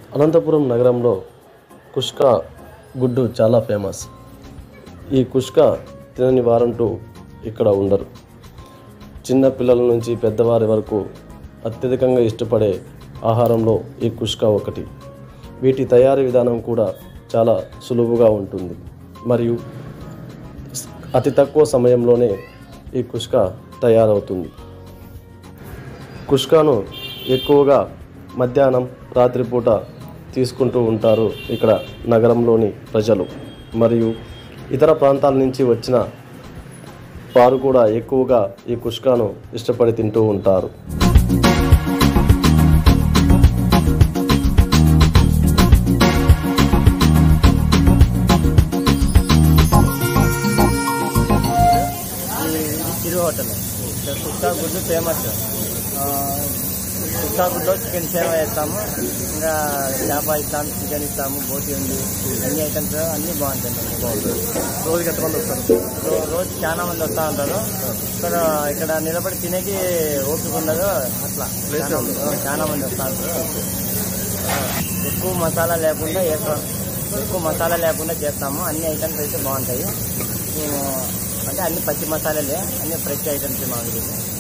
అనంతపురం నగరంలో కుష్క గుడ్డు చాలా ఫేమస్ ఈ కుష్క తినని వారంటూ ఇక్కడ ఉండరు చిన్న పిల్లల నుంచి పెద్దవారి వరకు అత్యధికంగా ఇష్టపడే ఆహారంలో ఈ కుష్క ఒకటి వీటి తయారీ విధానం కూడా చాలా సులువుగా ఉంటుంది మరియు అతి తక్కువ సమయంలోనే ఈ కుష్క తయారవుతుంది కుష్కాను ఎక్కువగా మధ్యాహ్నం రాత్రిపూట తీసుకుంటూ ఉంటారు ఇక్కడ నగరంలోని ప్రజలు మరియు ఇతర ప్రాంతాల నుంచి వచ్చిన వారు కూడా ఎక్కువగా ఈ కుష్కాను ఇష్టపడి తింటూ ఉంటారు ఇది చిరు హోటల్ ఇక్కడ కుస్తా గుడ్డు ఫేమస్ ఆ, కుస్తా గుడ్లో చికెన్ సేవ వేస్తాము ఇంకా చేప ఇస్తాము చికెన్ ఇస్తాము బోటి ఉంది అన్ని ఐటమ్స్ అన్ని బాగుంటాయి రోజుకి ఎంతమంది వస్తారు రో- రోజు చాలా మంది వస్తూ ఉంటారు ఇక్కడ ఇక్కడ నిలబడి తినేకి ఓపిక ఉండదు అట్లా చాలా చాలా మంది వస్తూ ఉంటారు ఆ, ఎక్కువ మసాలా లేకుండా ఎక్కువ ఎక్కువ మసాలా లేకుండా చేస్తాము అన్ని ఐటమ్స్ అయితే బాగుంటాయి మేము అంటే అన్ని పచ్చి మసాలాలే అన్ని ఫ్రెష్ ఐటమ్స్ మాకు